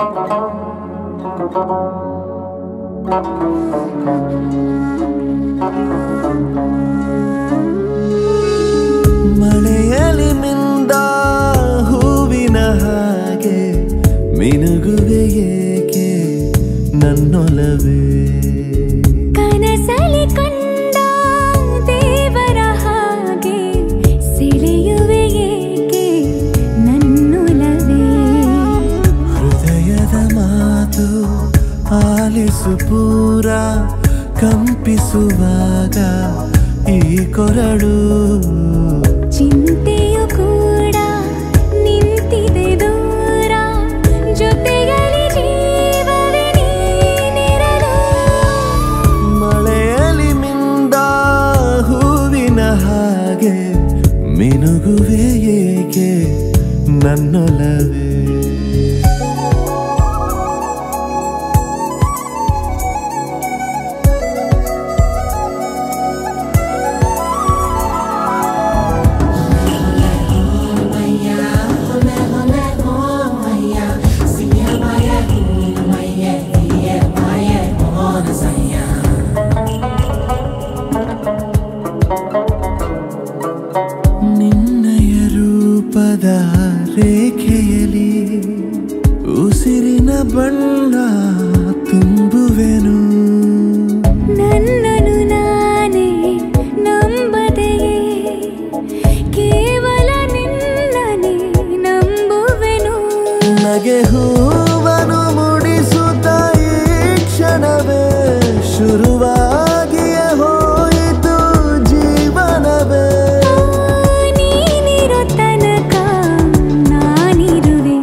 ಮಳೆಯಲಿ ಮಿಂದ ಹೂವಿನ ಹಾಗೆ ಮಿನುಗುವೆ ಏಕೆ ನನ್ನೊಲವೇ ಕನಸಲಿ ಕಂಡ ದೇವರ ಹಾಗೆ ಸೆಳೆಯುವೆ ಏಕೆ ನನ್ನೊಲವೇ ಹೃದಯದ ಮಾತು ಆಲಿಸು ಪೂರ ಕಂಪಿಸುವಾಗ ಈ ಕೊರಡು ಚಿಂತೆಯು ಕೂಡ ನಿಂತಿದೆ ದೂರ ಜೊತೆಯಲ್ಲಿ ಜೀವವೇ ನೀನಿರಲು ಮಳೆಯಲಿ ಮಿಂದ ಹೂವಿನ ಹಾಗೆ ಮಿನುಗುವೆ ಏಕೆ ನನ್ನೊಲವೇ ನಿನ್ನಯ ರೂಪದ ರೇಖೆಯಲಿ ಉಸಿರಿನ ಬಣ್ಣ ತುಂಬುವೆನು ನನ್ನನು ನಾನೇ ನಂಬದೆಯೇ ಕೇವಲ ನಿನ್ನನೇ ನಂಬುವೆನು ನಗೆ ಹೂವನು ಮುಡಿಸುತ್ತ ಈ ಕ್ಷಣವೇ ಶುರುವಾಗಿಯೇ ಹೋಯಿತು ಜೀವನವೇ ನೀನಿರೋ ತನಕ ನಾನಿರುವೆ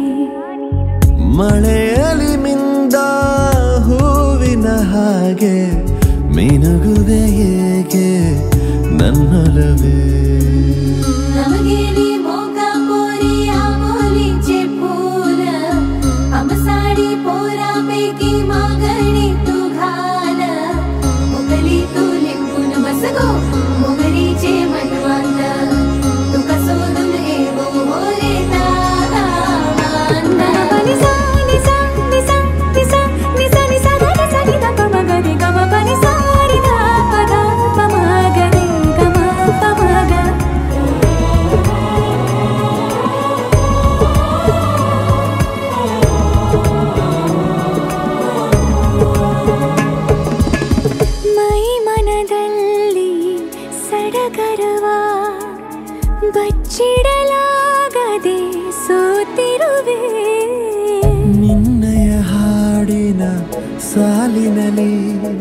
ಮಳೆಯಲಿ ಮಿಂದ ಹೂವಿನ ಹಾಗೆ ಮಿನುಗುವೆ ಏಕೆ ನನ್ನೊಲವೇ ನಮಗೆ ನೀ ಮೋಕ ಪೋರಿ ಆಮೋಲಿಂಚೆ ಫೂಲ आमसाडी पोरापैकी मागणी तू घाल मोगली तू लिंबून बस गो मोगरीचे मनवांत तुका सोडून येवो मोरे तारा निसा निसा निसा निसा निसा निसा ग निसा नि ध प म ग रे ग म प नि सा रि ध प ध प म ग रे ग म प म ग ಮೈ ಮನದಲ್ಲಿ ಸಡಗರವ ಬಚ್ಚಿಡಲಾಗದೆ ಸೋತಿರುವೆ ನಿನ್ನಯ ಹಾಡಿನ ಸಾಲಿನಲ್ಲಿ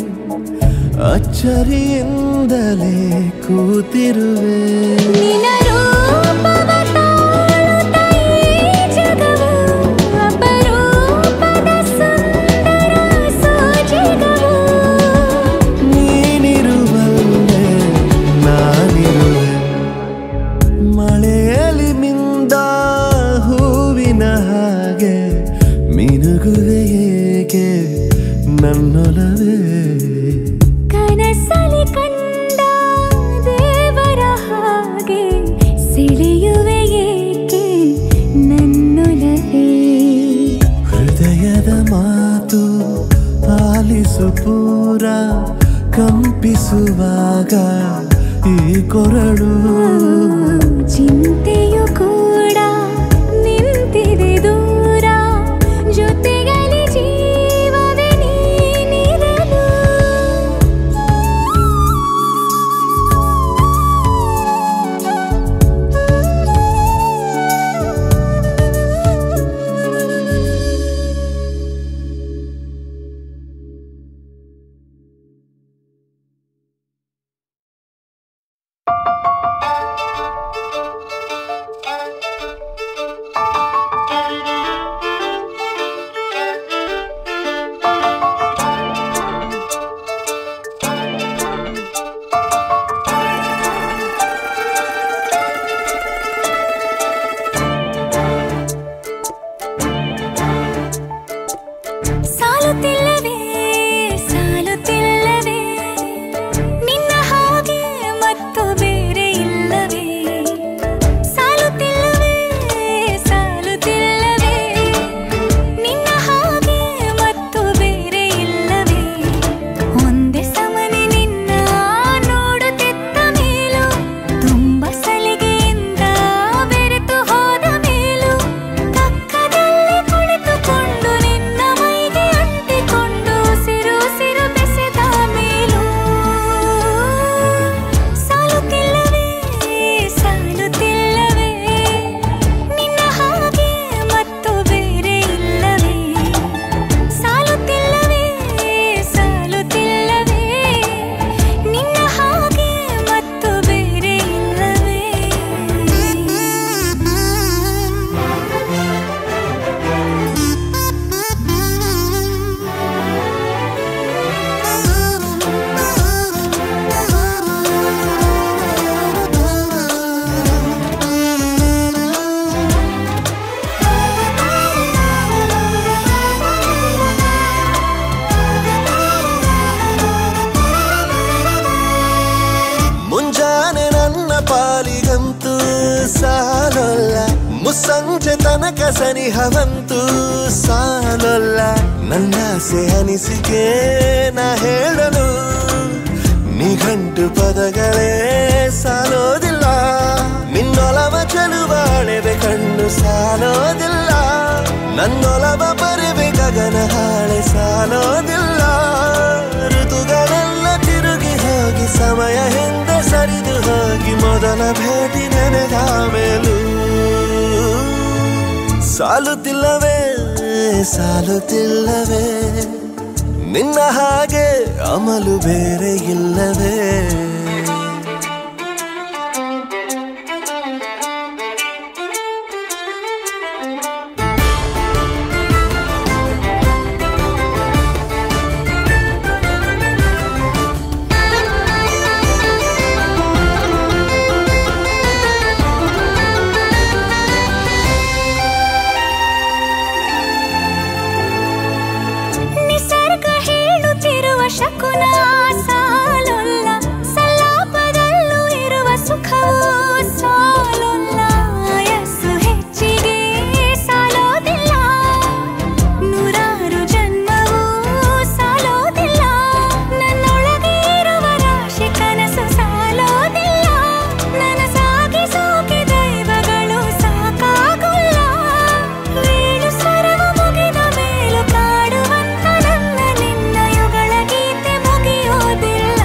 ಅಚ್ಚರಿಯಿಂದಲೇ ಕೂತಿರುವೆ ನಿನ ರೂಪವ ತಾಳುತ್ತ ಈ ಜಗವು ಅಪರೂಪದ ಸುಂದರ ಸೋಜಿಗವು ನೀನಿರುವಲ್ಲೇ ನಾನಿರುವೆ ಮಳೆಯಲಿ ಮಿಂದ ಹೂವಿನ ಹಾಗೆ ಮಿನುಗುವೆ ಏಕೆ ನನ್ನೊಲವೇ ಕನಸಲಿ ಕಂಡ ದೇವರ ಹಾಗೆ ಸೆಳೆಯುವೆ ಏಕೆ ನನ್ನೊಲವೇ ಹೃದಯದ ಮಾತು ಆಲಿಸು ಪೂರ ಕಂಪಿಸುವಾಗ ಈ ಕೊರಡು ಚಿಂತೆಯು ಕೂಡ ನಿಂತಿದೆ ದೂರ ಜೊತೆಯಲ್ಲಿ ಜೀವವೇ ನೀನಿರಲು Thank ತನಕ ಸನಿಹವಂತೂ ಸಾಲಲ್ಲ ನನ್ನಾಸೆ ಅನಿಸಿಕೆ ನಾ ಹೇಳಲು ನಿಘಂಟು ಪದಗಳೇ ಸಾಲೋದಿಲ್ಲ ನಿನ್ನೊಲವ ಚೆಲುವಾಳೆವೆ ಕಣ್ಣು ಸಾಲೋದಿಲ್ಲ ನನ್ನೊಲವ ಬರೆವೆ ಗಗನ ಹಾಳೆ ಸಾಲೋದಿಲ್ಲ ಋತುಗಳೆಲ್ಲ ತಿರುಗಿ ಹೋಗಿ ಸಮಯ ಹಿಂದೆ ಸರಿದು ಹೋಗಿ ಮೊದಲ ಭೇಟಿ ನೆನೆದ ಮೇಲೂ ಸಾಲುತ್ತಿಲ್ಲವೇ ಸಾಲುತ್ತಿಲ್ಲವೇ ನಿನ್ನ ಹಾಗೆ ಅಮಲು ಬೇರೆ ಇಲ್ಲವೇ ನಿಸರ್ಗ ಹೇಳುತ್ತಿರುವ ಶಕುನ ಸಾಲೊಲ್ಲ ಸಲಾಪದಲ್ಲೂ ಇರುವ ಸುಖವೂ ಸಾಲೊಲ್ಲ ಯಸ್ಸು ಹೆಚ್ಚಿಗೆ ಸಾಲೋದಿಲ್ಲ ನೂರಾರು ಜನ್ಮವೂ ಸಾಲೋದಿಲ್ಲ ನನ್ನೊಳಗೆ ಇರುವ ರಾಶಿ ಕನಸು ಸಾಲೋದಿಲ್ಲ ನನ್ನ ಸಾಗಿಸೋಕೆ ದೈವಗಳು ಸಾಕಾಗುಲ್ಲ ಏಳು ಸ್ವರವ ಮುಗಿದ ಮೇಲೂ ಕಾಡುವಂತ ನನ್ನ ನಿನ್ನ ಯುಗಳ ಗೀತೆ ಮುಗಿಯೋದಿಲ್ಲ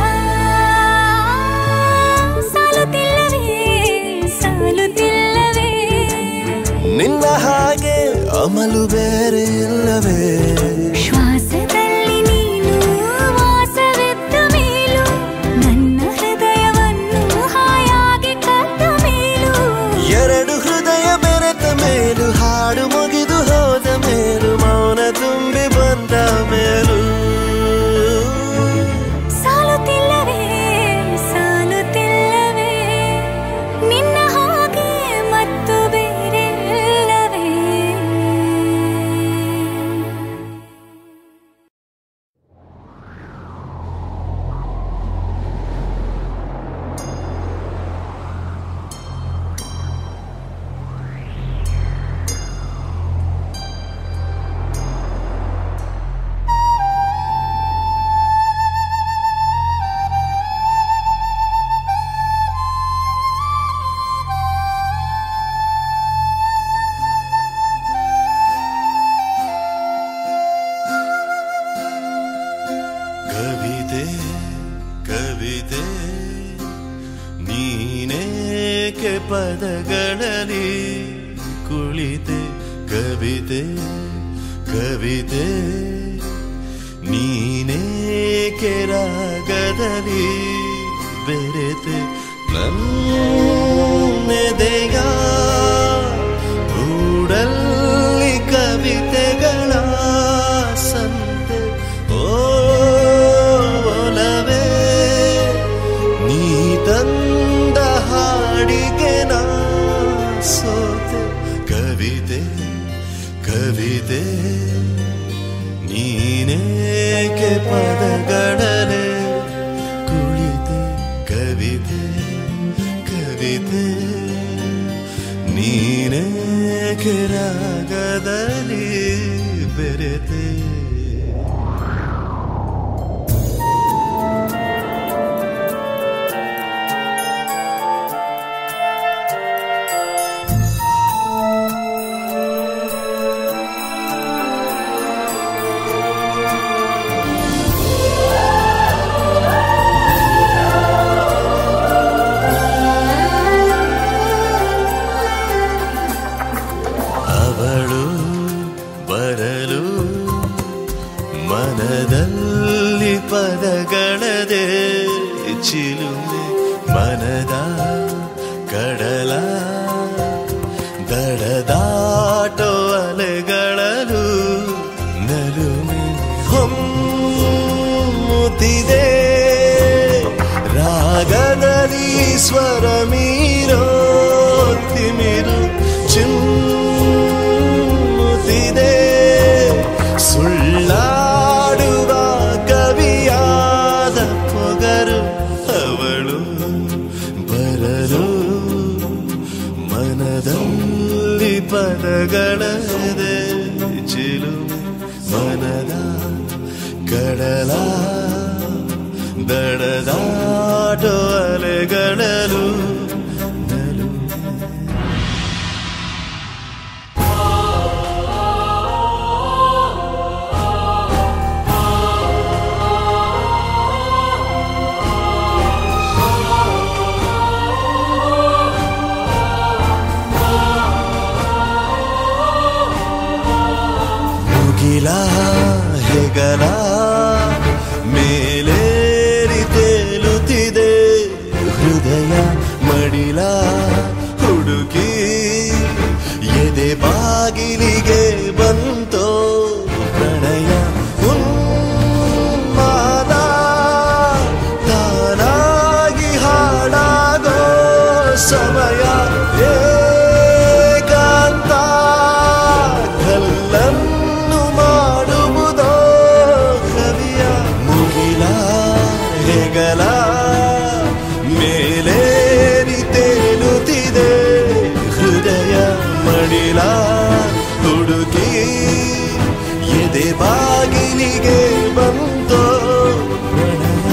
ಸಾಲುತ್ತಿಲ್ಲವೇ ಸಾಲುತ್ತಿಲ್ಲವೇ ನಿನ್ನ ಹಾಗೆ ಅಮಲು ಬೇರೆ ಇಲ್ಲವೇ ಶ್ವಾಸದಲ್ಲಿ ನೀನು ವಾಸವಿದ್ದ ಮೇಲೂ ನನ್ನ ಹೃದಯವನ್ನು ಹಾಯಾಗಿ ಕದ್ದ ಮೇಲೂ ಎರಡು ಹೃದಯ ಬೆರೆತ ಮೇಲೂ ಹಾಡು ಮುಗಿದು ಹೋದ ಮೇಲೂ ಮೌನ ತುಂಬಿ ಬಂದ ಮೇಲೂ ಸಾಲುತ್ತಿಲ್ಲವೇ ಸಾಲುತ್ತಿಲ್ಲವೇ ನಿನ್ನ ಹಾಗೆ ಮತ್ತು ಬೇರೆ ಇಲ್ಲವೇ ಕವಿತೆ ಕವಿತೆ ನೀನೇಕೆ ಪದಗಳಲ್ಲಿ ಕುಳಿತೆ ಕವಿತೆ ಕವಿತೆ ನೀನೇಕೆ ರಾಗದಲ್ಲಿ ಬೆರೆತೆ ನನ್ನೆದೆಯ ಗೂಡಲ್ಲಿ ಕವಿತೆಗಳ ಸಂತೆ ಓಲವೇ ನೀ ತಂದ ಹಾಡಿಗೆ ನಾ ಸೋತೆ ಕವಿತೆ ಕವಿತೆ ನೀನೇಕೆ ಪದಗಳಲೆ ಕುಳಿತೆ ಕವಿತೆ ಕವಿತೆ ನೀನೇಕೆ ರಾಗದಲ್ಲಿ ಬೆರೆತೆ ಅವಳು ಬರಲು ಮನದಲ್ಲಿ ಪದಗಳದೆ ಚಿಲುಮೆ ಮನದ ಕಡಲ ದಡದಾಟೋ ಅಲೆಗಳಲು ನಲುಮೆ ಹೊಮ್ಮುತ್ತಿದೆ ರಾಗದಲ್ಲಿ ಸ್ವರ ಮೀರೋ ತಿಮಿರು ಚಿಮ್ಮುತ್ತಿದೆ ಸುಳ್ಳಾಡುವ ಕವಿಯಾದ ಪೊಗರು ಅವಳು ಬರಲು ಮನದಲ್ಲಿ ಪದಗಳ ಕಡಲ ದಡದಾಟೋ ಅಲೆಗಡಲು ನಲು ಮುಗಿಲ ಹೆಗಲ ಮೇಲೇರಿ ತೇಲುತ್ತಿದೆ ಹೃದಯ ಮಡಿಲ ಹುಡುಕಿ ಎದೆ ಬಾಗಿಲಿಗೆ ಬಂತೋ ಪ್ರಣಯ ಉನ್ಮಾದ ತಾನಾಗಿ ಹಾಡಾಗೋ ಸಮಯ ಏಕಾಂತ ಕಲ್ಲನ್ನು ಮಾಡುವುದೋ ಕವಿಯ ಮುಗಿಲ ಹೆಗಲ ಮೇಲೇರಿ ತೇಲುತ್ತಿದೆ ಹೃದಯ ಮಡಿಲ ಹುಡುಕಿ ಎದೆ ಬಾಗಿಲಿಗೆ ಬಂತೋ ಪ್ರಣಯ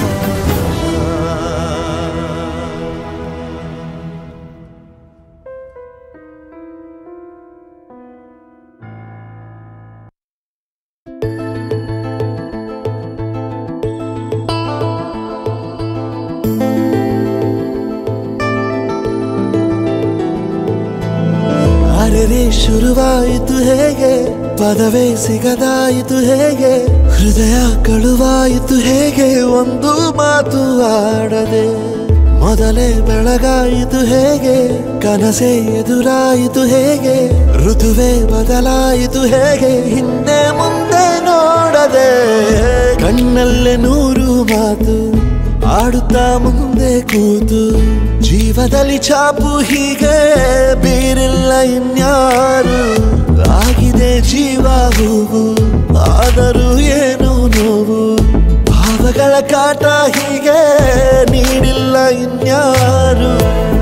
ಅರೆರೆ ಶುರುವಾಯಿತು ಹೇಗೆ ಪದವೇ ಸಿಗದಾಯಿತು ಹೇಗೆ ಹೃದಯ ಕಳುವಾಯಿತು ಹೇಗೆ ಒಂದು ಮಾತು ಆಡದೆ ಮೊದಲೇ ಬೆಳಗಾಯಿತು ಹೇಗೆ ಕನಸೇ ಎದುರಾಯಿತು ಹೇಗೆ ಋತುವೇ ಬದಲಾಯಿತು ಹೇಗೆ ಹಿಂದೆ ಮುಂದೆ ನೋಡದೆ ಕಣ್ಣಲ್ಲೇ ನೂರು ಮಾತು ಆಡುತ್ತಾ ಮುಂದೆ ಕೂತು ಜೀವದಲ್ಲಿ ಚಾಪು ಹೀಗೆ ಬೀರಿಲ್ಲ ಇನ್ಯಾರು ಆಗಿದೆ ಜೀವ ಹೂವು ಆದರೂ ಏನು ನೋವು ಭಾವಗಳ ಕಾಟ ಹೀಗೆ ನೀಡಿಲ್ಲ ಇನ್ಯಾರು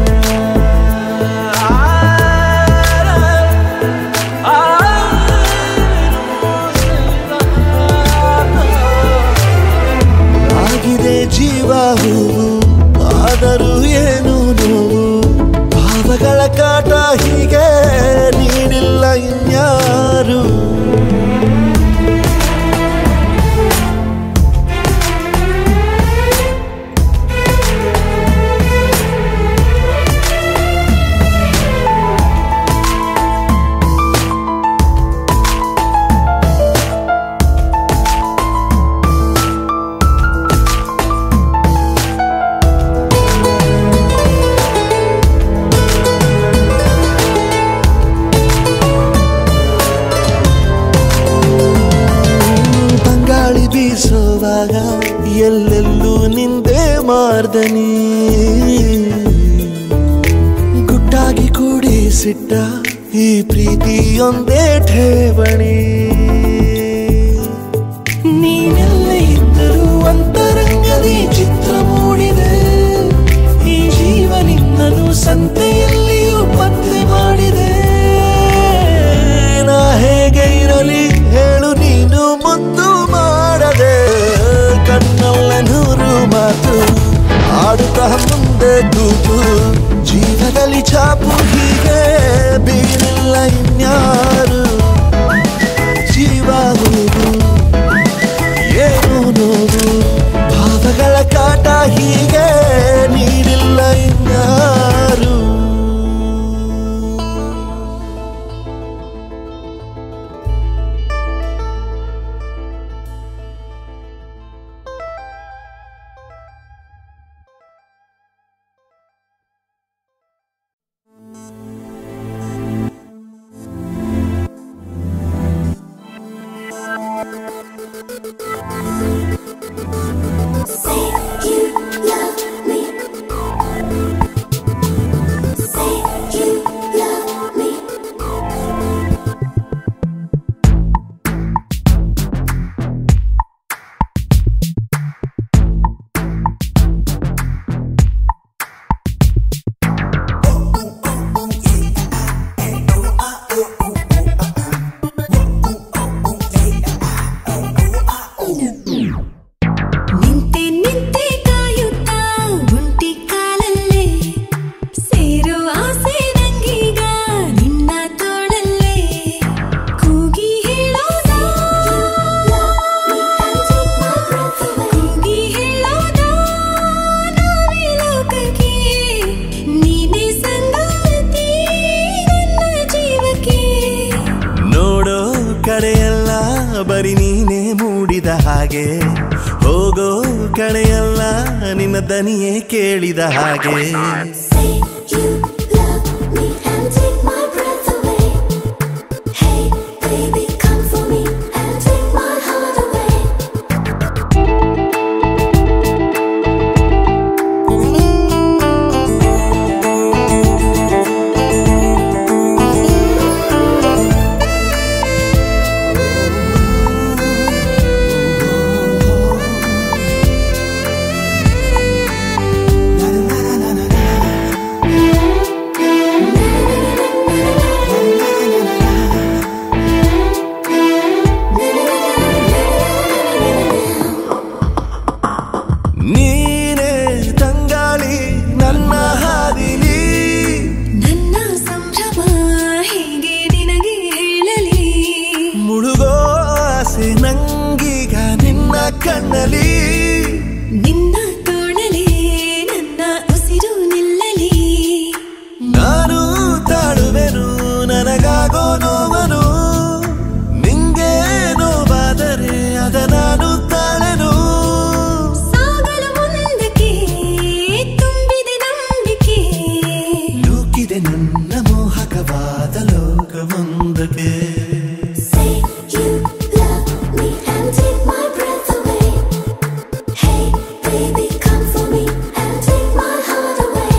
ಆಗಿದೆ ಜೀವ ಹೂವು ಆದರೂ ಏನು ನೋವು ಭಾವಗಳ ಕಾಟ ಹೀಗೆ ನೀಡಿಲ್ಲ ಇನ್ಯಾರು ತಂಗಾಳಿ ಬೀಸುವಾಗ ಎಲ್ಲೆಲ್ಲೂ ನಿಂದೆ ಮಾರ್ದನಿ ಗುಟ್ಟಾಗಿ ಕೂಡಿಸಿಟ್ಟ ಈ ಪ್ರೀತಿಯೊಂದೇ ಠೇವಣಿ ನೀನೆಲ್ಲ ಇದ್ದರೂ ಅಂತರಂಗದಿ ಚಿತ್ರ ಮೂಡಿದೆ ಈ ಜೀವ ನಿನ್ನನು ಸಂತೆಯಲ್ಲಿಯೂ ಪತ್ತೆ ಮಾಡಿದೆ ನಾ ಹೇಗೆ ಇರಲಿ ಹೇಳು ನೀನು ಮುದ್ದು ಮಾಡದೆ ಕಣ್ಣಲ್ಲ ನೂರು ಮಾತು ಆಡುತ್ತಾ ಮುಂದೆ ಕೂತು ಜೀವದಲ್ಲಿ ಚಾಪು ಹೀಗೆ ಬೀರಿಲ್ಲ ಇನ್ಯಾರು ಜೀವ ಹೂವು ಏನು ನೋವು ಭಾವಗಳ ಕಾಟ ಹೀಗೆ ನೀಡಿಲ್ಲ ಇನ್ಯಾರು Say you love me. Say you love me. ಬರಿ ನೀನೇ ಮೂಡಿದ ಹಾಗೆ ಹೋಗೋ ಕಡೆಯಲ್ಲ ನಿನ್ನ ದನಿಯೇ ಕೇಳಿದ ಹಾಗೆ Say you love me and take my breath away. Hey, baby, come for me and take my heart away. ನೀನೇ ತಂಗಾಳಿ ನನ್ನ ಹಾದಿಲಿ ನನ್ನ ಸಂಭ್ರಮ ಹೇಗೆ ನಿನಗೆ ಹೇಳಲಿ ಮುಳುಗೋ ಆಸೆ ನಂಗೀಗ ನಿನ್ನ ಕಣ್ಣಲಿ ನಿನ್ನ ತೋಳಲೇ ನನ್ನ ಉಸಿರು ನಿಲ್ಲಲಿ ನಾನು ತಾಳುವೆನು ನನಗಾಗೋ ನೋವನು ನಿಂಗೆ ನೋವಾದರೆ ಅದ ನಾನು ತಾಳೆನು ಸಾಗಲು ಮುಂದಕ್ಕೆ ತುಂಬಿದೆ ನಂಬಿಕೆ ನೂಕಿದೆ ನನ್ನ ಮೋಹಕವಾದ ಲೋಕವೊಂದಕ್ಕೆ Say you love me and take my breath away. Hey, baby, come for me and take my heart away.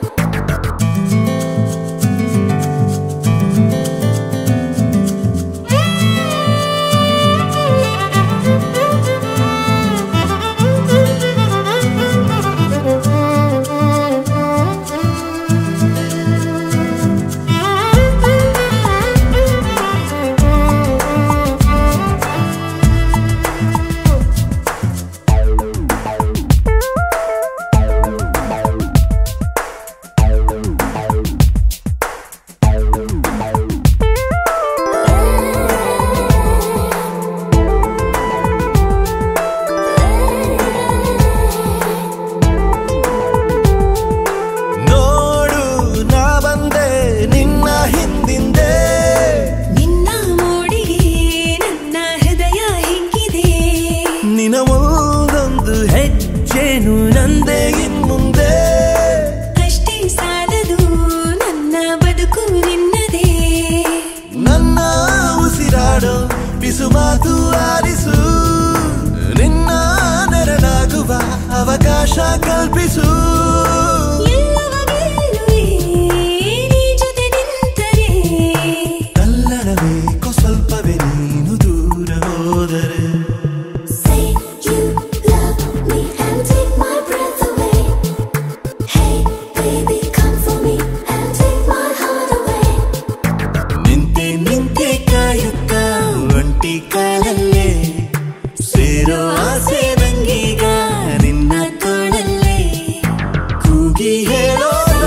ನೋಡು ನಾ ಬಂದೆ ನಿನ್ನ ಹಿಂದಿಂದೆ ನಿನ್ನ ಮೋಡಿಗೆ ನನ್ನ ಹೃದಯ ಹಿಗ್ಗಿದೆ ನಿನ ಒಂದೊಂದು ಹೆಜ್ಜೆನು ನಂದೆ ಇನ್ಮುಂದೆ ಅಷ್ಟೇ ಸಾಲದು ನನ್ನ ಬದುಕು ನಿನ್ನದೇ ನನ್ನ ಉಸಿರಾಡೋ ಬಿಸು ಮಾತು ಆಲಿಸು ನಿನ್ನ ನೆರಳಾಗುವ ಅವಕಾಶ ಕಲ್ಪಿಸು ಎಲ್ಲವ ಗೆಲ್ಲುವೆ ನೀ ಜೊತೆ ನಿಂತರೆ ಕಲ್ಲಡಬೇಕು ಸ್ವಲ್ಪವೇ ನೀನು ದೂರ ಹೋದರೆ Say you love me and take my breath away. Hey, baby, come for me and take my heart away. ನಿಂತೆ ನಿಂತೆ ಕಾಯುತ್ತ ಒಂಟಿ ಕಾಲಲ್ಲೇ ಸೇರೋ ಆಸೆ ನಂಗೀಗ ನಿನ್ನ ತೋಳಲ್ಲೇ ಕೂಗಿ ಹೇಳೋಣ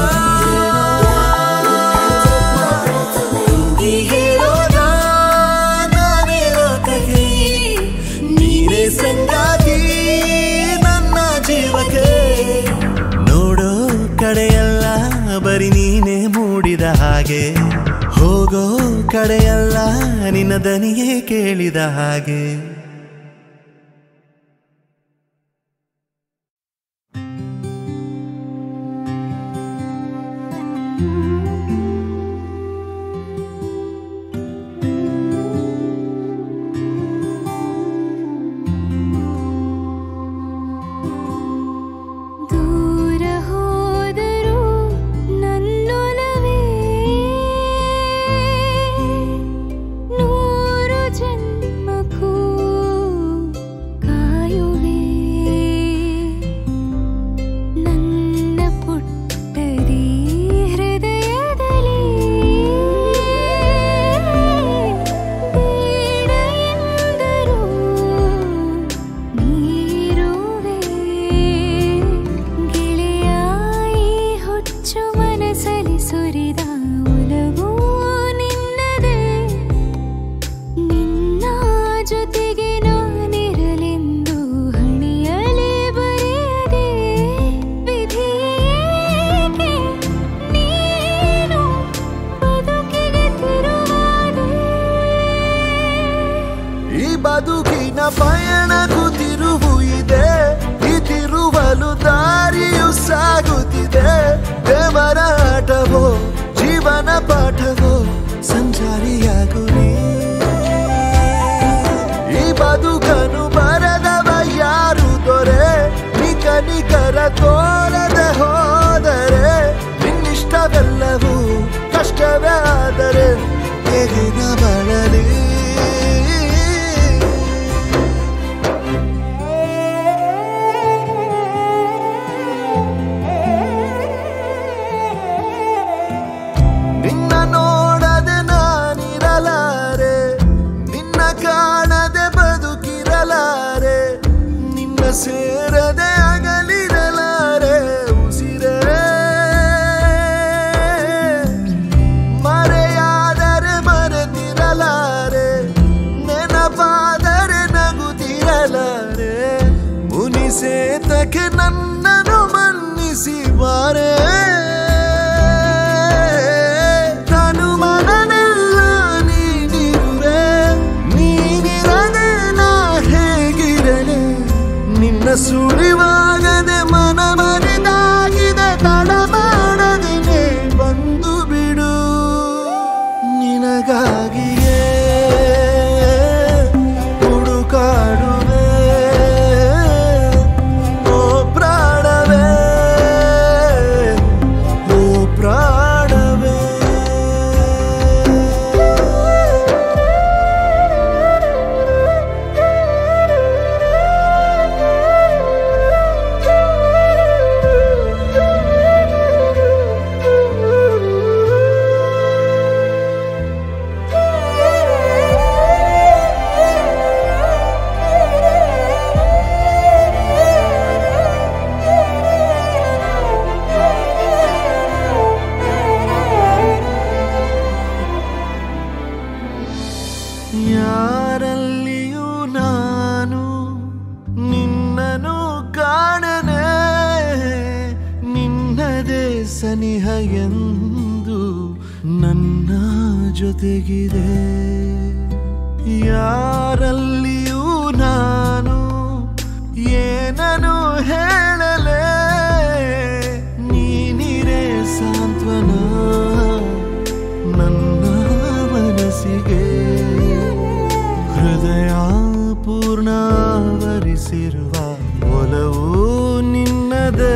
ಕೂಗಿ ಹೇಳೋಣ ನಾನೇ ಲೋಕಕ್ಕೆ ನೀನೇ ಸಂಗಾತಿ ನನ್ನ ಜೀವಕ್ಕೆ ನೋಡೋ ಕಡೆಯಲ್ಲ ಬರಿ ನೀನೇ ಮೂಡಿದ ಹಾಗೆ ಹೋಗೋ ಕಡೆಯಲ್ಲ ನಿನ್ನ ದನಿಯೇ ಕೇಳಿದ ಹಾಗೆ ದೂರ ಹೋದರೂ ನನ್ನೊಲವೇ ನೂರು ಜನ್ಮಕ್ಕೂ ಬದುಕಿನ ಪಯಣಕ್ಕೂ ತಿರುವು ಇದೆ ಈ ತಿರುವಲು ದಾರಿಯು ಸಾಗುತ್ತಿದೆ ದೇವರ ಆಟವೋ ಜೀವನ ಪಾಠವೋ ಸಂಚಾರಿಯಾಗು ನೀ ಈ ಬದುಕನು ಬರದವ ಯಾರು ದೊರೆ ನಿಕ ನಿಕರ ತೋರದೆ ಹೋದರೆ ನಿನ್ನಿಷ್ಟವೆಲ್ಲವೂ ಕಷ್ಟವೇ ಆದರೆ ಹೇಗಿನ ಬಳಲಿ ನಿನ್ನ ನೋಡದೆ ನಾನಿರಲಾರೆ ನಿನ್ನ ಕಾಣದೆ ಬದುಕಿರಲಾರೆ ನಿನ್ನ ಸೇರದೆ ಅಗಲಿರಲಾರೆ ಉಸಿರೇ ಮರೆಯಾದರೆ ಮರೆತಿರಲಾರೆ ನೆನಪಾದರೆ ನಗುತ್ತಿರಲಾರೆ ಮುನಿಸೇತಕ್ಕೆ ನನ್ನನ್ನು ಮನ್ನಿಸಿ ಬಾರೆ ನಾನು ಮನನೆಲ್ಲ ನೀನಿರುವೆ ನೀನಿರದೆ ನಾ ಹೇಗಿರಲೆ ನಿನ್ನ ಸುಳಿವಾಗದೆ ಮನ ಮರಿದಾಗಿದೆ ತಡ ಮಾಡದೆ ಬಂದು ಬಿಡು ನಿನಗಾಗಿಯೇ ಹುಡುಕಾಡುವೆ ಓ ಪ್ರಾಣವೇ ಓ ಪ್ರಾಣವೇ ಯಾರಲ್ಲಿಯೂ ನಾನು ನಿನ್ನನು ಕಾಣನೆ ನಿನ್ನದೇ ಸನಿಹ ಎಂದು ನನ್ನ ಜೊತೆಗಿದೆ ಯಾರಲ್ಲಿಯೂ ನಾನು ಏನನು ಹೇಳಲೆ ನೀನಿರೇ ಸಾಂತ್ವನ ನನ್ನ ಮನಸ್ಸಿಗೆ ಹೃದಯ ಪೂರ್ಣಾವರಿಸಿರುವ ಒಲವು ನಿನ್ನದೇ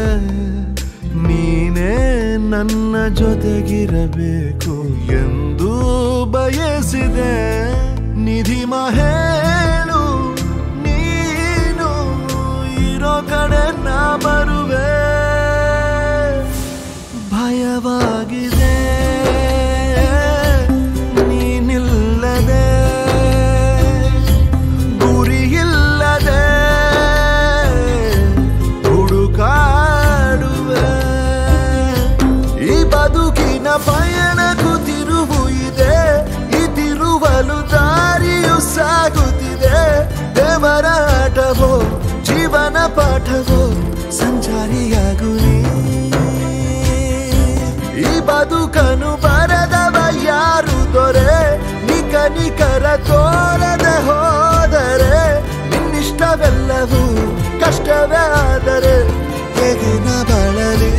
ನೀನೇ ನನ್ನ ಜೊತೆಗಿರಬೇಕು ಎಂದು ಬಯಸಿದೆ ನಿಧಿ ಮಹೇಳು ನೀನು ಇರೋ ಕಡೆ ನಾ ಬರುವೆ ಭಯವಾಗಿದೆ ನೀನಿಲ್ಲದೆ ಗುರಿಯಿಲ್ಲದೆ ಹುಡುಕಾಡುವೆ ಈ ಬದುಕಿನ ಪಯಣಕ್ಕೂ ತಿರುವು ಇದೆ ಈ ತಿರುವಲು ದಾರಿಯು ಸಾಗುತ್ತಿದೆ ದೇವರ ಆಟವೋ ಜೀವನ ಪಾಠವೋ ಸಂಚಾರಿಯಾಗು ನೀ ಈ ಬದುಕನು ಬರದವ ಯಾರು ದೊರೆ ನಿಕ ನಿಕರ ತೋರದೆ ಹೋದರೆ ನಿನ್ನಿಷ್ಟವೆಲ್ಲವೂ ಕಷ್ಟವೇ ಆದರೆ ಹೇಗೆ ನಾ ಬಳಲಿ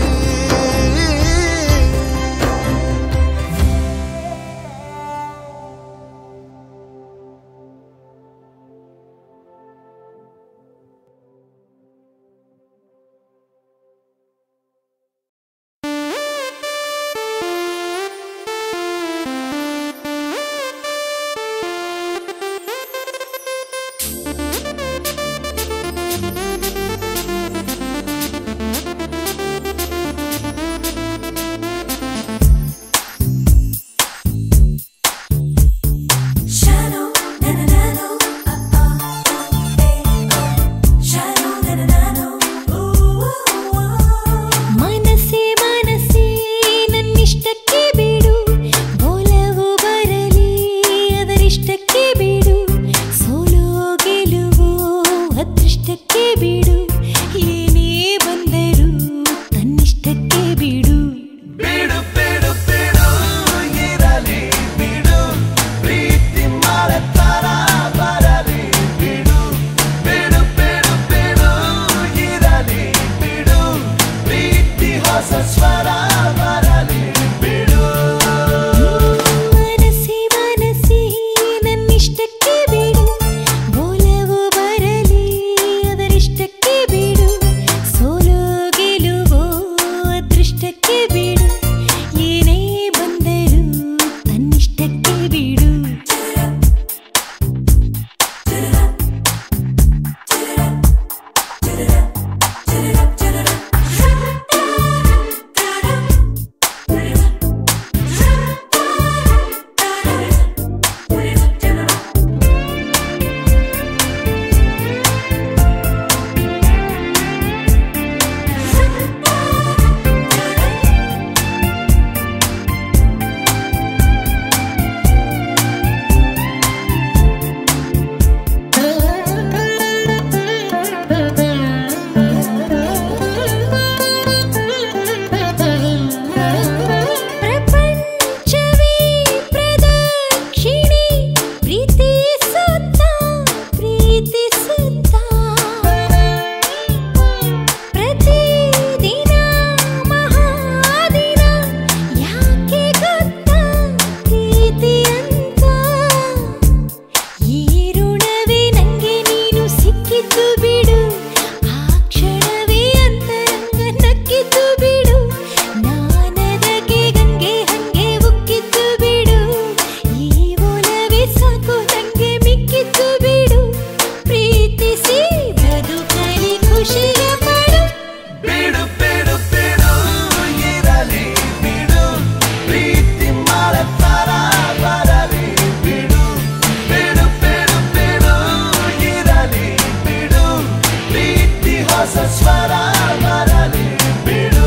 ಸ್ವರ ಬರಲಿ ಬಿಡು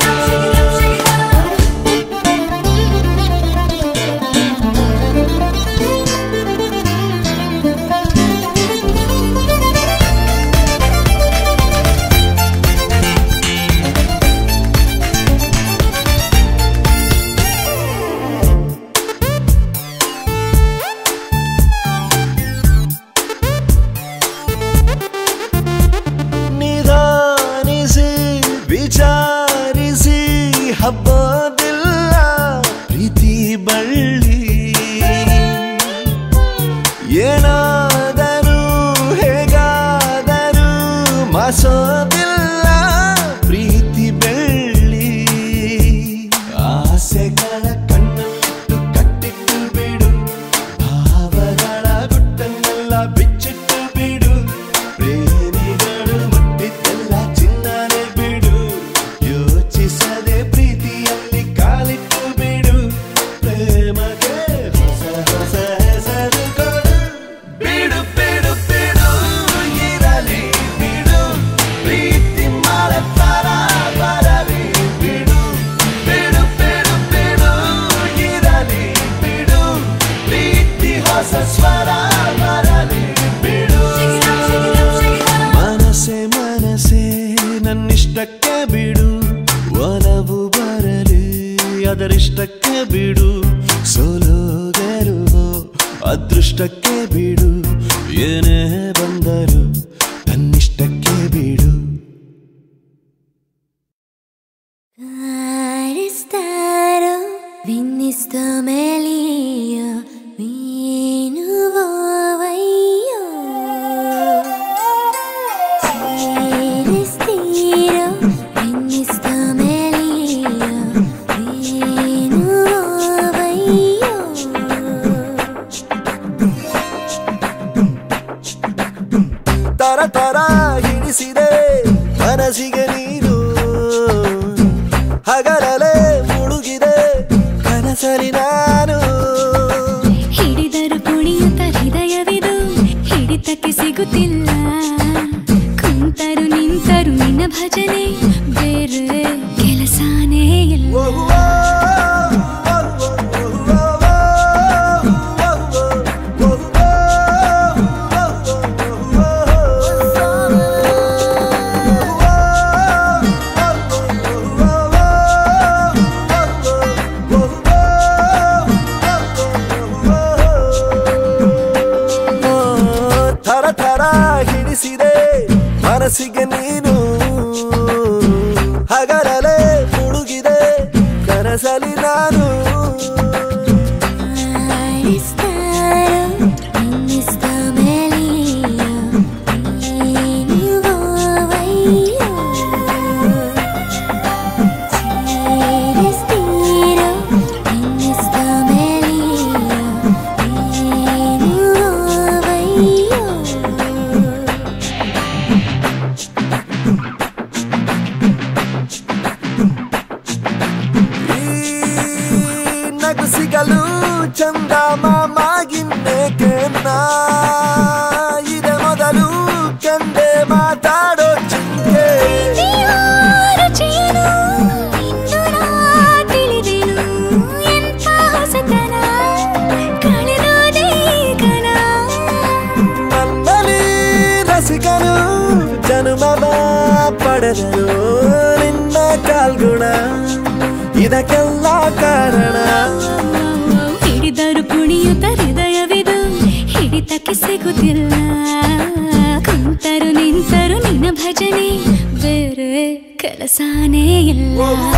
ನಿಧಾನಿಸಿ ವಿಚಾರಿಸಿ ಹಬ್ಬದಿಲ್ಲ ಪ್ರೀತಿ ಬಳ್ಳಿ ಏನಾದರೂ ಹೇಗಾದರೂ ಮಾಸೋದಿಲ್ಲ ಪ್ರೀತಿ ಬೆಳ್ಳಿ ಆಸೆಗಳ ಕಣ್ಣಲ್ಲಿಟ್ಟು ಕಟ್ಟಿಟ್ಟು ಬಿಡು ಭಾವಗಳ ಗುಟ್ಟನ್ನೆಲ್ಲ ಬಿಚ್ಚಿಟ್ಟು ಬಿಡು ಪ್ರೇಮಿಗಳು ಮುಟ್ಟಿದ್ದೆಲ್ಲ ಚಿನ್ನನೆ ಬಿಡು ಯೋಚಿಸದೆ ಪ್ರೀತಿಯಲ್ಲಿ ಕಾಲಿಟ್ಟು ಬಿಡು ಪ್ರೇಮಕ್ಕೆ ಹೊಸ ಹೊಸ ಹೆಸರು ಕೊಡು ಬಿಡು ಬಿಡು ಬಿಡು ಇರಲಿ ಬಿಡು ಪ್ರೀತಿ ಮಾಡತಾರ ಬರಲಿ ಬಿಡು ಬಿಡು ಬಿಡು ಬಿಡು ಇರಲಿ ಬಿಡು ಪ್ರೀತಿ ಹೊಸ ಸ್ವರ ಬರಲಿ ಬಿಡು ಮನಸೆ ಮನಸೆ ನನ್ನಿಷ್ಟಕ್ಕೆ ಬಿಡು ಒಲವು ಬರಲಿ ಅದರಿಷ್ಟಕ್ಕೆ ಬಿಡು ಸೋಲೋ ಗೆಲುವೋ ಅದೃಷ್ಟಕ್ಕೆ ಬಿಡು ಏನೇ ಬಂದರು ತನ್ನಿಷ್ಟಕ್ಕೆ ಬಿಡು Caristarò, vinnisto meglio, vinuvo vaio. Caristirò, vinnisto meglio, vinuvo vaio. ತರ ತರ ಹಿಡಿಸಿದೆ ಮನಸ್ಸಿಗೆ ನೀನು ಹಗಲಲೆ ಮುಳುಗಿದೆ ಕನಸಲಿ ನಾನು ಹಿಡಿದರು ಕುಣಿಯುತ್ತ ಹೃದಯವಿದು ಹಿಡಿತಕ್ಕೆ ಸಿಗುತ್ತಿಲ್ಲ ಕುಂತರು ನಿಂತರು ನಿನ್ನ ಭಜನೆ ಬೇರೆ ಕೆಲಸನೇ ಇಲ್ಲ ಓ, ಓ, ಓ, ಓ, ಓ, ಓ, ಓ, ಥರ ಥರ ಹಿಡಿಸಿದೆ ಮನಸ್ಸಿಗೆ ನೀನು ಹಗಲಲೆ ಮುಳುಗಿದೆ ಕನಸಲಿ ನಾನು Caristarò, vinnisto meglio, vinuvo vaio. Caristirò, vinnisto meglio, vinuvo vaio. ಈ ನಗು ಸಿಗಲು ಚಂದ ಮಾಮಾಗಿನ್ನೇಕೆ ನಾ ಇದೆ ಮೊದಲು ಕಂಡೆ ಮಾತಾಡೋ ಚಿಂತೆ ರುಚಿಯನು ಇಂದು ನಾ ತಿಳಿದೆನು ಎಂಥ ಹೊಸತನ ಕಳೆದೋದೆ ಕಣ ನನ್ನಲ್ಲಿ ರಸಿಕನು ಜನುಮವ ಪಡೆದನು ನಿನ್ನ ಕಾಲ್ಗುಣ ಇದಕ್ಕೆಲ್ಲ ಕಾರಣ ಹಿಡಿದರು ಕುಣಿಯುತ್ತ ಹೃದಯವಿದು ಹಿಡಿತಕ್ಕೆ ಸಿಗುತ್ತಿಲ್ಲ ಕುಂತರು ನಿಂತರು ನಿನ್ನ ಭಜನೆ ಬೇರೆ ಕೆಲಸನೇ ಇಲ್ಲ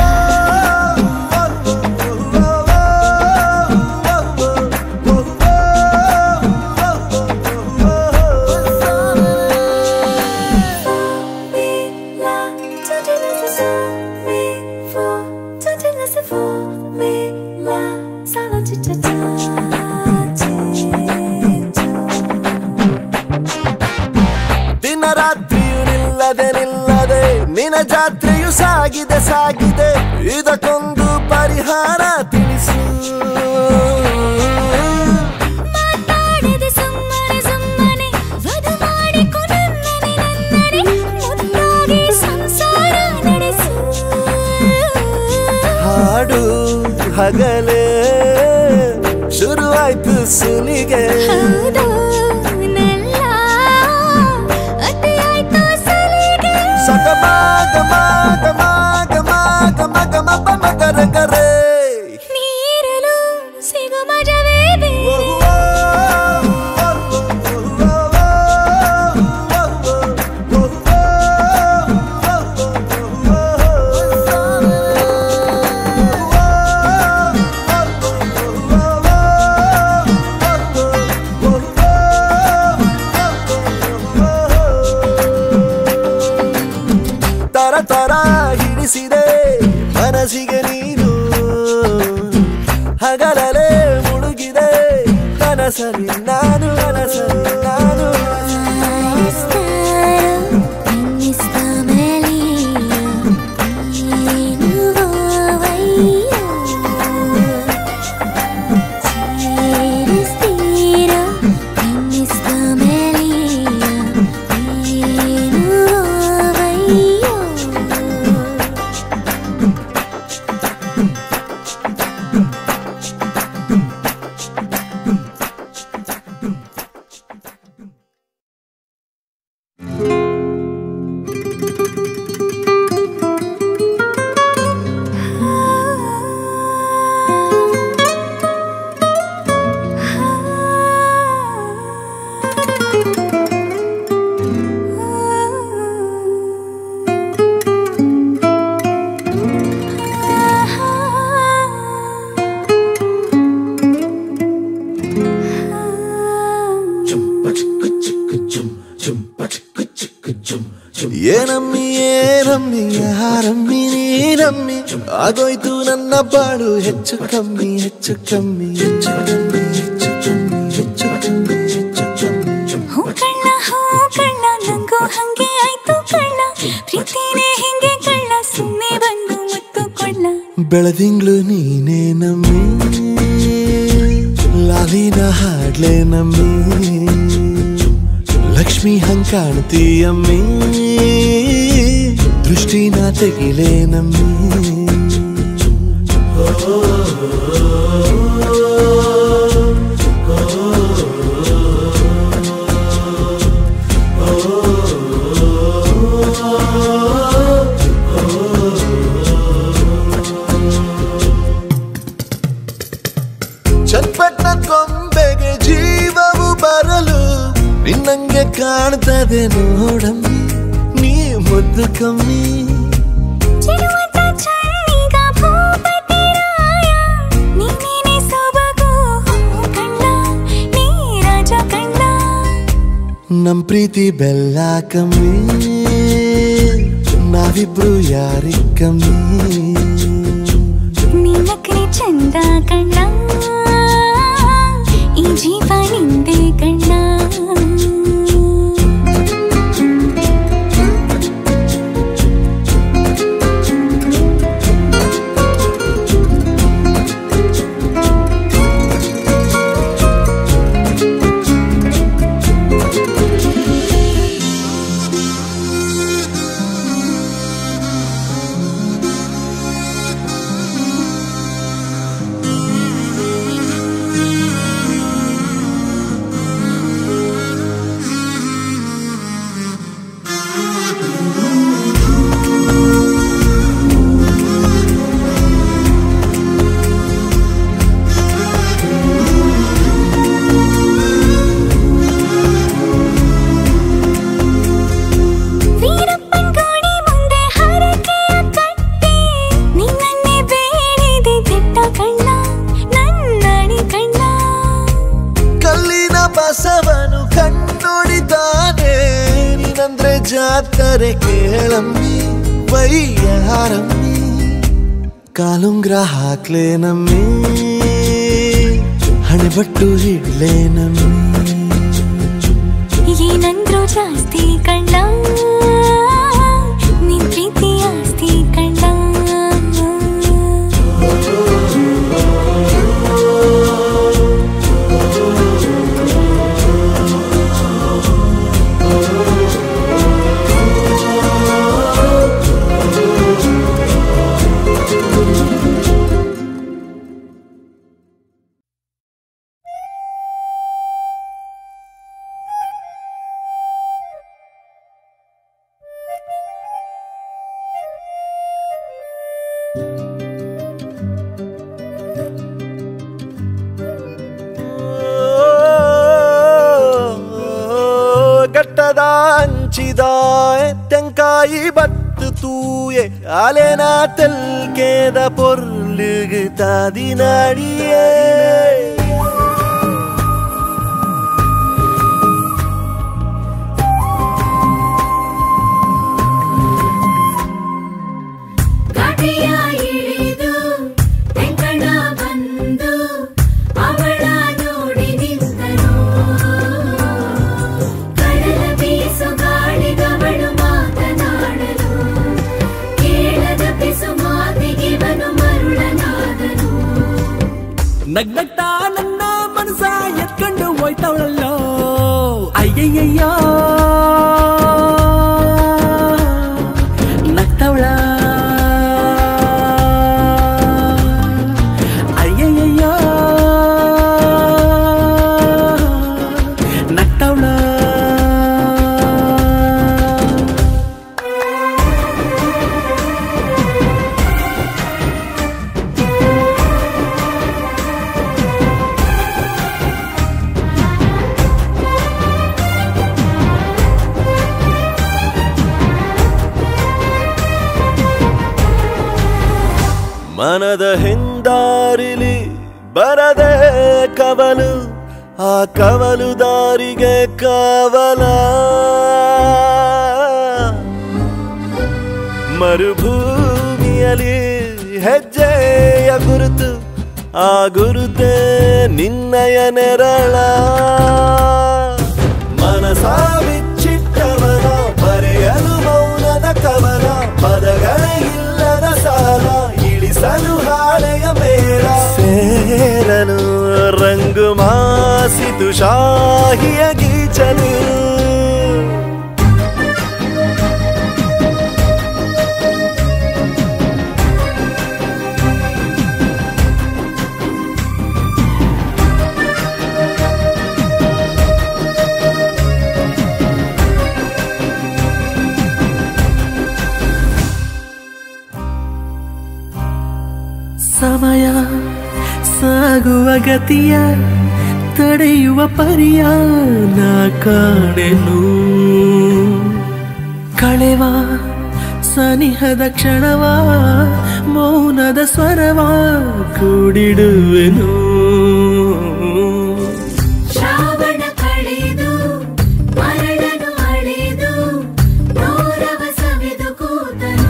ದಿನ ರಾತ್ರಿಯು ನಿಲ್ಲದೆ ನಿಲ್ಲದೆ ನಿನ ಜಾತ್ರೆಯು ಸಾಗಿದೆ ಸಾಗಿದೆ ಇದಕ್ಕೊಂದು ಪರಿಹಾರ ತಿಳಿಸು ಮಾತಾಡದೆ ಸುಮ್ಮನೆ ಸುಮ್ಮನೆ ವಧು ಮಾಡಿಕೊ ನನ್ನನೆ ನನ್ನನೆ ಮುದ್ದಾಗಿ ಹಗಲೇ ಶುರುವಾಯ್ತು ಸುಲಿಗೆ ಹೌದು ನಲ್ಲ ಅತಿಯಾಯ್ತು ಸಲಿಗೆ ಸಗಮ ಗಮ ಗಮ ಗಮ ಗಮ ಗಮ ಪಮ ಗರ ಗರೆ ನೀರಲು ಸಿಗು ಮಜವೇ ಬೇರೆ ತರ ತರ ಹಿಡಿಸಿದೆ ಮನಸ್ಸಿಗೆ ನೀನು ಹಗಲಲೆ ಮುಳುಗಿದೆ ಕನಸಲಿ ನಾನು ಕನಸಲಿ ನಾನು ಏನಮ್ಮಿ ಏನಮ್ಮಿ ಯಾರಮ್ಮಿ ನೀನಮ್ಮಿ ಆಗೋಯ್ತು ನನ್ನ ಬಾಳು ಹೆಚ್ಚು ಕಮ್ಮಿ ಹೆಚ್ಚು ಕಮ್ಮಿ ಹೆಚ್ಚು ಕಮ್ಮಿ ಹೆಚ್ಚು ಕಮ್ಮಿ ಹೆಚ್ಚು ಕಮ್ಮಿ ಹೆಚ್ಚು ಕಮ್ಮಿ ಹೂ ಕಳ್ಳ ಹೂ ಕಳ್ಳ ನಂಗೂ ಹಂಗೆ ಆಯ್ತು ಕಳ್ಳ ಪ್ರೀತಿನೇ ಹಿಂಗೆ ಕಳ್ಳ ಸುಮ್ಮನೆ ಬಂದು ಮುತ್ತು ಕೊಳ್ಳ ಬೆಳದಿಂಗ್ಳು ನೀನೇ ನಮ್ಮಿ ಲಾಲಿನ ಹಾಡ್ಲೆ ನಮ್ಮಿ ಲಕ್ಷ್ಮಿ ಹಂಗ್ ಕಾಣ್ತೀಯಮ್ಮಿ ದೃಷ್ಟಿನ ತೆಗಿಲೆ ನಮ್ಮಿ ಚಟ್ಪಟ್ನ ಕೊಂಬೆಗೆ ಜೀವವು ಬರಲು ನಿನ್ನಂಗೆ ಕಾಣ್ತದೆ ನೋಡಮ್ಮಿ ನೀ ಮುದ್ದು ಕಮ್ಮಿ ಚಿರುವಟ ಚಳ್ಳಿಗ ಭೂಪತಿ ರಾಯ ನೀನೇನೆ ಸೊಬಗು ಹೂ ಕಳ್ಳ ನೀ ರಾಜ ಕಳ್ಳ ನಮ್ ಪ್ರೀತಿ ಬೆಲ್ಲ ಕಮ್ಮಿ ನಾವಿಬ್ರು ಯಾರಿ ಕಮ್ಮಿ ನೀನಕ್ರೆ ಚಂದ ಕಣ್ಣ ಈ ಜೀವ ನಿಂದೆ ಕಣ್ಣ ವೀರಪ್ಪನ್ ಗೋಡಿ ಮುಂದೆ ಹರಕೆಯ ಕಟ್ಟಿ ನಿನ್ನನ್ನೇ ಬೇಡಿದೆ ದಿಟ್ಟ ಕಣ್ಣ ನನ್ನಡಿ ಕಣ್ಣ ಕಲ್ಲಿನ ಬಸವನು ಕಣ್ಣೊಡಿತಾನೆ ನೀನಂದ್ರೆ ಜಾತರೆ ಕೇಳಮ್ಮಿ ವೈಯಾರಮ್ಮಿ ಕಾಲುಂಗ್ರ ಹಾಕ್ಲೆ ನಮ್ಮಿ ಹಣೆಬಟ್ಟು ಹಿಡ್ಲೆ ನಮ್ಮಿ ಏನಂದ್ರು ಜಾಸ್ತಿ ಕಣ್ಣ ನಿನ್ ಪ್ರೀತಿ ಆಸ್ತಿ ಕಣ್ಣ ಗಟ್ಟದ ಅಂಚಿದ ತೆಂಕಾಯಿ ಬತ್ತು ತೂಯೆ ಅಲೆನ ತೆಲ್ಕೇದ பொருளுகு தாதினாடியே ಘಾಟಿಯ ಇಳಿದು ತೆಂಕಣ ಬಂದು ಅವಳ ನೋಡಿ ನಿಂತನು ಕಡಲ ಬೀಸು ಗಾಳಿಗವಳು ಮಾತನಾಡಲು ಕೇಳದ ಪಿಸು ಮಾತಿಗಿವನು ಮರುಳನಾದನು ನಗ್ನಗ್ತಾ ನನ್ನ ಮನಸ ಎತ್ಕೊಂಡು ಹೋಯ್ತವಳಲ್ಲೋ ಅಯ್ಯಯ್ಯಯ್ಯೋ ನಗ್ತವಳ ಅಯ್ಯಯ್ಯಯ್ಯೋ ನಗ್ತವಳ ಮನದ ಹಿಂದಾರಿಲಿ ಬರದೆ ಕವಲು ಆ ಕವಲು ದಾರಿಗೆ ಕವಲ ಮರುಭೂಮಿಯಲ್ಲಿ ಹೆಜ್ಜೆಯ ಗುರುತು ಆ ಗುರುತೆ ನಿನ್ನಯ ನೆರಳ ಮನಸ ಬಿಚ್ಚಿಟ್ಟವನ ಬರೆಯಲು ಮೌನದ ಕವನ ಪದಗಳೇ ಇಲ್ಲದ ಸಾಲ ಇಳಿಸಲು ಹಾಳೆಯ ಮೇಳ ಸೇರನು ರಂಗು ಮಾಸಿತು ಶಾಹಿಯ ಗೀಚಲು ಸಮಯ ಸಾಗುವ ಗತಿಯ ತಡೆಯುವ ಪರಿಯ ನಾ ಕಾಣೆನು ಕಳೆವ ಸನಿಹದ ಕ್ಷಣವ ಮೌನದ ಸ್ವರವ ಕೂಡಿಡುವೆನು ಶ್ರಾವಣ ಕಳೆದು ಮರಳನು ಅಳೆದು ನೂರವ ಸವಿದು ಕೂತನು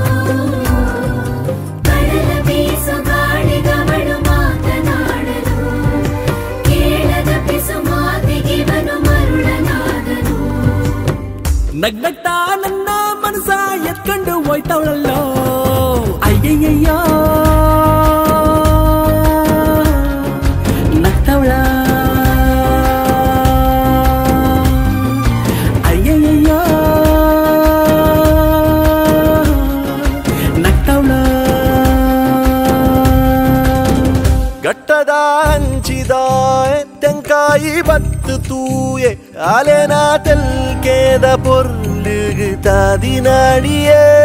ಕಡಲ ಬೀಸು ಗಾಳಿಗವಳು ಮಾತನಾಡಲು ಕೇಳದ ಪಿಸು ಮಾತಿಗಿವನು ಮರುಳನಾದನು ನಗ್ನಗ್ತಾ ನನ್ನ ಮನಸ ಎತ್ಕೊಂಡು ಹೋಯ್ತವಳಲ್ಲೋ ಅಯ್ಯಯ್ಯಯ್ಯೋ ನಗ್ತವಳ ಅಯ್ಯಯ್ಯಯ್ಯೋ ನಗ್ತವಳ ಗಟ್ಟದ ಹಂಚಿದ ತೆಂಕಾಯಿ ಬತ್ತು ತೂಯೆ ಅಲೆನ ತೆಲ್ಕೇದ பொருளுகு தாதினாடியே